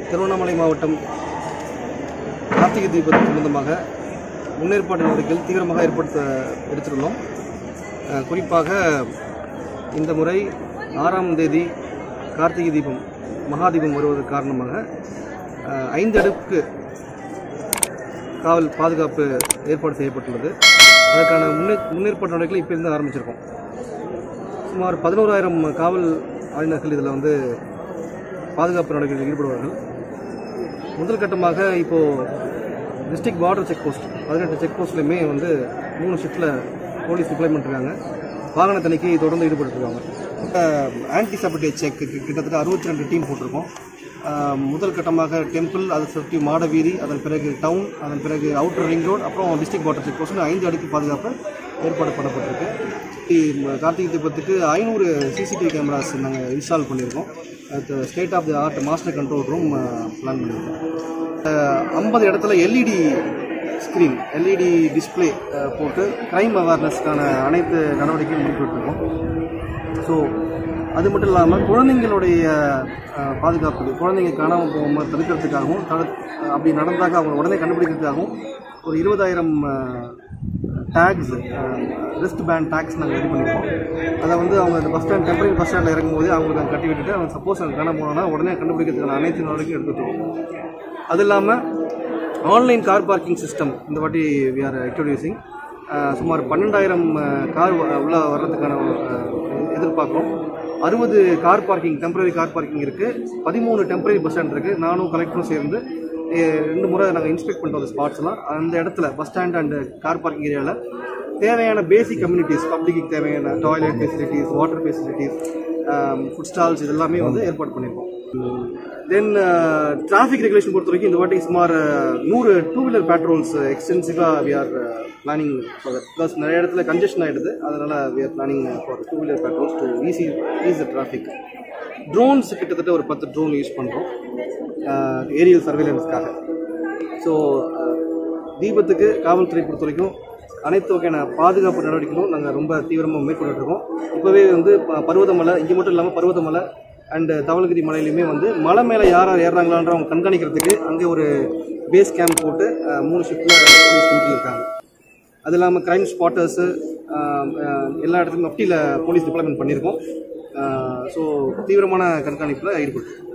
திருவண்ணாமலை மாவட்டம் கார்த்திகை தீபம் சம்பந்தமாக முன்னேற்பாடு நடவடிக்கைகள் தீவிரமாக ஏற்படுத்த எடுத்துள்ளோம் அஹ், குறிப்பாக இந்த முறை ஆறாம் தேதி கார்த்திகை தீபம் மகாதீபம் வருவதற்கு காரணமாக அஹ், ஐந்து அடுக்கு காவல் பாதுகாப்பு ஏற்பாடு செய்யப்பட்டுள்ளது அதற்கான முன்னே முன்னேற்பாடு நடவடிக்கைகள் இப்போ இருந்து ஆரம்பிச்சிருக்கோம் சுமார் பதினோராயிரம் காவல் ஆய்நர்கள் இதில் வந்து பாதுகாப்பு நடவடிக்கைகளில் ஈடுபடுவார்கள் முதல் கட்டமாக இப்போது டிஸ்ட்ரிக்ட் பார்டர் செக் போஸ்ட் பதினெட்டு செக் போஸ்ட்லையுமே வந்து மூணு ஷிஃப்ட்டில் போலீஸ் டிப்ளாய்மெண்ட் இருக்காங்க வாகன தணிக்கை தொடர்ந்து ஈடுபட்டுருக்காங்க ஆன்டி சபட்டேஜ் செக் கிட்டத்தட்ட அறுபத்தி ரெண்டு டீம் போட்டிருக்கோம் அஹ், முதல் கட்டமாக டெம்பிள் அதை சுற்றி மாடவீதி அதன் பிறகு டவுன் அதன் பிறகு அவுட்டர் ரிங் ரோட் அப்புறம் டிஸ்ட்ரிக்ட் பார்டர் செக் போஸ்ட் ஐந்து அடுக்கு பாதுகாப்பு ஏற்பாடு பண்ணப்பட்டிருக்கு இ- கார்த்திகை தீபத்துக்கு ஐநூறு சிசிடிவி கேமராஸ் நாங்கள் இன்ஸ்டால் பண்ணியிருக்கோம் state of the art master control room plan பண்ணியிருக்கோம் ஐம்பது இடத்துல எல்இடி ஸ்க்ரீன் எல்இடி டிஸ்பிளே போட்டு க்ரைம் அவேர்னஸ்க்கான அனைத்து நடவடிக்கையும் ஈடுபட்டிருக்கோம் ஸோ அது மட்டும் இல்லாமல் குழந்தைங்களுடைய அஹ், பாதுகாப்பு குழந்தைங்க காணாமல் போகாமல் தடுக்கிறதுக்காகவும் தடு அப்படி நடந்தாக்க அவங்க உடனே கண்டுபிடிக்கிறதுக்காகவும் ஒரு இருபதாயிரம் டேக்ஸ் ரிஸ்ட் பேண்ட் டேக்ஸ் நாங்கள் ரெடி பண்ணியிருக்கோம் அதை வந்து அவங்க அந்த பஸ் ஸ்டாண்ட் டெம்பரரி பஸ் ஸ்டாண்டில் இறங்கும்போது அவங்களுக்கு நாங்கள் கட்டி விட்டுட்டு அவங்க சப்போஸ் அவங்க காணாம போனோம்னா உடனே கண்டுபிடிக்கிறதுக்கான அனைத்து நடவடிக்கையும் எடுத்துகிட்டு இருக்கோம் அது இல்லாமல் ஆன்லைன் கார் பார்க்கிங் சிஸ்டம் இந்த வாட்டி வி ஆர் இன்ட்ரடியூசிங் சுமார் பன்னெண்டாயிரம் கார் உள்ள வர்றதுக்கான அஹ், எதிர்பார்க்குறோம் அறுபது car parking temporary car parking இருக்குது பதிமூணு டெம்பரரி பஸ் ஸ்டாண்ட் இருக்குது நானும் கலெக்டரும் சேர்ந்து அஹ், ரெண்டு முறை நாங்கள் இன்ஸ்பெக்ட் பண்ணிட்டோம் அந்த ஸ்பாட்ஸ்லாம் அந்த இடத்துல bus stand and car parking ஏரியாவில் தேவையான பேசிக் கம்யூனிட்டிஸ் பப்ளிக்கு தேவையான toilet facilities water facilities food stalls இதெல்லாமே வந்து ஏற்பாடு பண்ணியிருக்கோம் தென் டிராஃபிக் ரெகுலேஷன் பொறுத்த வரைக்கும் இந்த வாட்டி சுமார் அஹ், நூறு டூ வீலர் பேட்ரோல்ஸ் எக்ஸ்டென்சிவாக we are planning for because நிறைய இடத்துல கன்ஜெஷன் ஆகிடுது அதனால் we are planning for two wheeler patrols to easy ease the traffic drones கிட்டத்தட்ட ஒரு பத்து ட்ரோன் யூஸ் பண்ணுறோம் ஏரியல் சர்வேலன்ஸ்க்காக ஸோ தீபத்துக்கு காவல்துறை பொறுத்த வரைக்கும் அனைத்து வகையான பாதுகாப்பு நடவடிக்கைகளும் நாங்கள் ரொம்ப தீவிரமாக மேற்கொண்டுட்டு இருக்கோம் இப்போவே வந்து ப- பர்வதமலை இங்கே மட்டும் இல்லாமல் பர்வதமலை அண்டு தவளகிரி மலையிலுமே வந்து மலை மேலே யார் யார் ஏறுறாங்களான்ற அவங்க கண்காணிக்கிறதுக்கு அங்கே ஒரு பேஸ் கேம்ப் போட்டு அஹ், மூணு ஷிஃப்ட்டில் போலீஸ் டியூட்டியில் இருக்காங்க அது இல்லாமல் க்ரைம் ஸ்பாட்டர்ஸு எல்லா இடத்துலையும் மஃப்டியில் போலீஸ் டிப்ளாய்மெண்ட் பண்ணியிருக்கோம் ஸோ தீவிரமான கண்காணிப்பில் ஈடுபட்டு